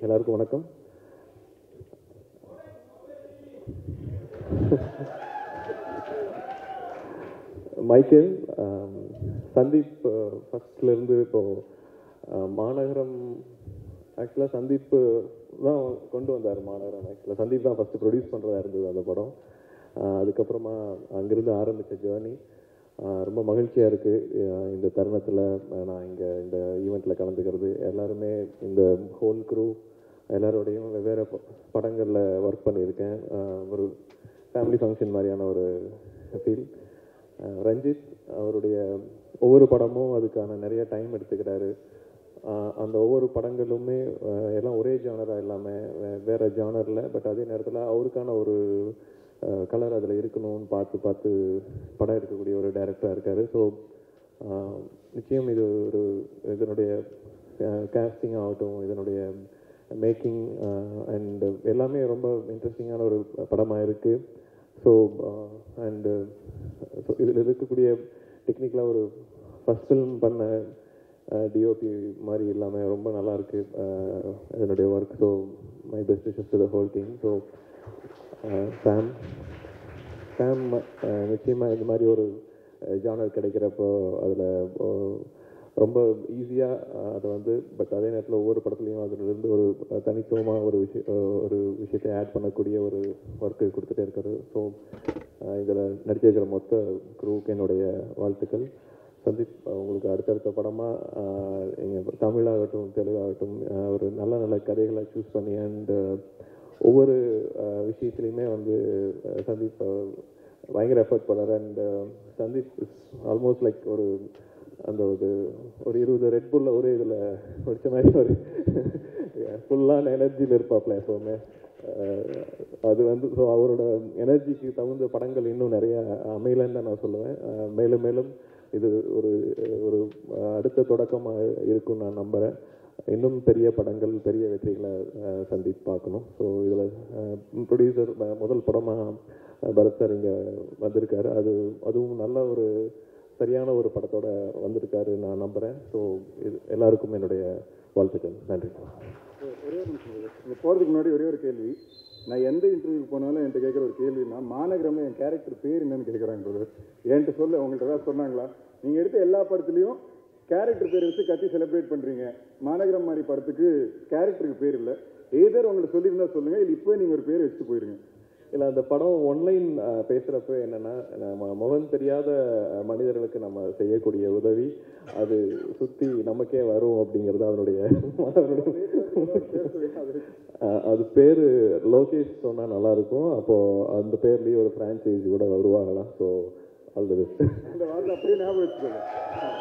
எல்லாருக்கும் வணக்கம் மைக்கேல் ஆம், சந்தீப் ஃபர்ஸ்ட்ல இருந்து இப்போ ஆஹ், மாநகரம் ஆக்சுவலாக சந்தீப் தான் கொண்டு வந்தார் மாநகரம் ஆக்சுவலாக சந்தீப் தான் ஃபர்ஸ்ட் ப்ரொடியூஸ் பண்ணுறதா இருந்தது அந்த படம் ஆஹ், அதுக்கப்புறமா அங்கிருந்து ஆரம்பித்த ஜேர்னி ரொம்ப மகிழ்ச்சியாக இருக்குது இந்த தருணத்தில் நான் இங்கே இந்த ஈவெண்ட்டில் கலந்துக்கிறது எல்லாருமே இந்த ஹோல் குரூ எல்லாரோடையும் வெவ்வேறு ப- படங்களில் ஒர்க் பண்ணியிருக்கேன் ஆஹ், ஒரு ஃபேமிலி ஃபங்க்ஷன் மாதிரியான ஒரு ஃபீல் ரஞ்சித் அவருடைய ஒவ்வொரு படமும் அதுக்கான நிறைய டைம் எடுத்துக்கிறாரு ஆஹ் அந்த ஒவ்வொரு படங்களுமே ஆஹ் எல்லாம் ஒரே ஜானராக இல்லாமல் வேற ஜானரில் பட் அதே நேரத்தில் அவருக்கான ஒரு கலர் அதில் இருக்கணும்னு பார்த்து பார்த்து படம் எடுக்கக்கூடிய ஒரு டைரக்டராக இருக்காரு ஸோ நிச்சயம் இது ஒரு இதனுடைய கேஸ்டிங் ஆகட்டும் இதனுடைய மேக்கிங் அண்ட் எல்லாமே ரொம்ப இன்ட்ரெஸ்டிங்கான ஒரு படமாக இருக்குது ஸோ அண்டு ஸோ இதில் இருக்கக்கூடிய டெக்னிக்கலாக ஒரு ஃபஸ்ட் ஃபிலிம் பண்ண டிஓபி மாதிரி இல்லாமல் ரொம்ப நல்லா இருக்கு அஹ், இதனுடைய work so my best wishes to the whole team so Sam Sam நிச்சயமாக இந்த மாதிரி ஒரு ஜானர் கிடைக்கிறப்போ அதில் ரொம்ப ஈஸியாக அதை வந்து பட் அதே நேரத்தில் ஒவ்வொரு படத்துலையும் அதிலிருந்து ஒரு தனித்துவமாக ஒரு விஷயம் ஒரு விஷயத்தை ஆட் பண்ணக்கூடிய ஒரு ஒர்க்கு கொடுத்துட்டே இருக்காரு ஸோ இதில் நடிச்சிருக்கிற மொத்த குரூவுக்கு என்னுடைய வாழ்த்துக்கள் சந்தீப் உங்களுக்கு அடுத்தடுத்த படமாக எங்கள் தமிழாகட்டும் தெலுங்காகட்டும் அஹ், ஒரு நல்ல நல்ல கதைகளை சூஸ் பண்ணி அண்ட் ஒவ்வொரு அஹ், விஷயத்துலையுமே வந்து அஹ், சந்தீப் அஹ், பயங்கர எஃபர்ட் பண்ணார் அண்ட் சந்தீப் ஆல்மோஸ்ட் லைக் ஒரு அந்த ஒரு ஒரு இருபது ரெட் புல்ல ஒரே இதில் முடிச்ச மாதிரி ஒரு ஃபுல்லான எனர்ஜியில் இருப்பாப்ல எப்போவுமே அஹ், அது வந்து ஸோ அவரோட எனர்ஜிக்கு தகுந்த படங்கள் இன்னும் நிறைய அமையலன்னு தான் நான் சொல்லுவேன் அஹ், மேலும் மேலும் இது ஒரு ஒரு அஹ், அடுத்த தொடக்கமாக இருக்கும்னு நான் நம்புகிறேன் இன்னும் பெரிய படங்கள் பெரிய வெற்றிகளை அஹ், சந்தீப் பார்க்கணும் ஸோ இதில் ப்ரொடியூசர் முதல் படமாக பரத் சார் இங்கே வந்திருக்காரு அது அதுவும் நல்ல ஒரு சரியான ஒரு படத்தோட வந்திருக்காரு நான் நம்புகிறேன் ஸோ இது எல்லாருக்கும் என்னுடைய வாழ்த்துக்கள் நன்றி ஒரே ஒரு நிமிஷம் இரு. இங்க போறதுக்கு முன்னாடி ஒரே ஒரு கேள்வி நான் எந்த இன்டர்வியூக்கு போனாலும் என்கிட்ட கேட்குற ஒரு கேள்வினா மாநகரம்ல என் கேரக்டர் பேர் என்னன்னு கேட்குறாங்க brother. என்கிட்ட சொல்ல உங்கள்கிட்ட ஏதாவது சொன்னாங்களா நீங்க எடுத்த எல்லா படத்துலையும் கேரக்டர் பேர் வச்சு கத்தி செலிப்ரேட் பண்றீங்க மாநகரம் மாதிரி படத்துக்கு கேரக்டருக்கு பேர் இல்லை ஏதர் உங்களுக்கு சொல்லியிருந்தா சொல்லுங்க இல்லை இப்போ நீங்க ஒரு பேர் வச்சுட்டு போயிருங்க இல்லை அந்த படம் ஒன்லைன் பேசுகிறப்ப என்னன்னா நம்ம முகம் தெரியாத அஹ், மனிதர்களுக்கு நம்ம செய்யக்கூடிய உதவி அது சுற்றி நமக்கே வரும் அப்படிங்கிறது அதனுடைய அஹ், அது பேர் லோகேஷ் சொன்னால் நல்லா இருக்கும் அப்போ அந்த பேர்லேயே ஒரு ஃப்ரான்ச்சைசி கூட உருவாகலாம் ஸோ ஆல் தி பெஸ்ட் அந்த வார்த்தை அப்படியே ஞாபகம் வச்சுக்கோங்க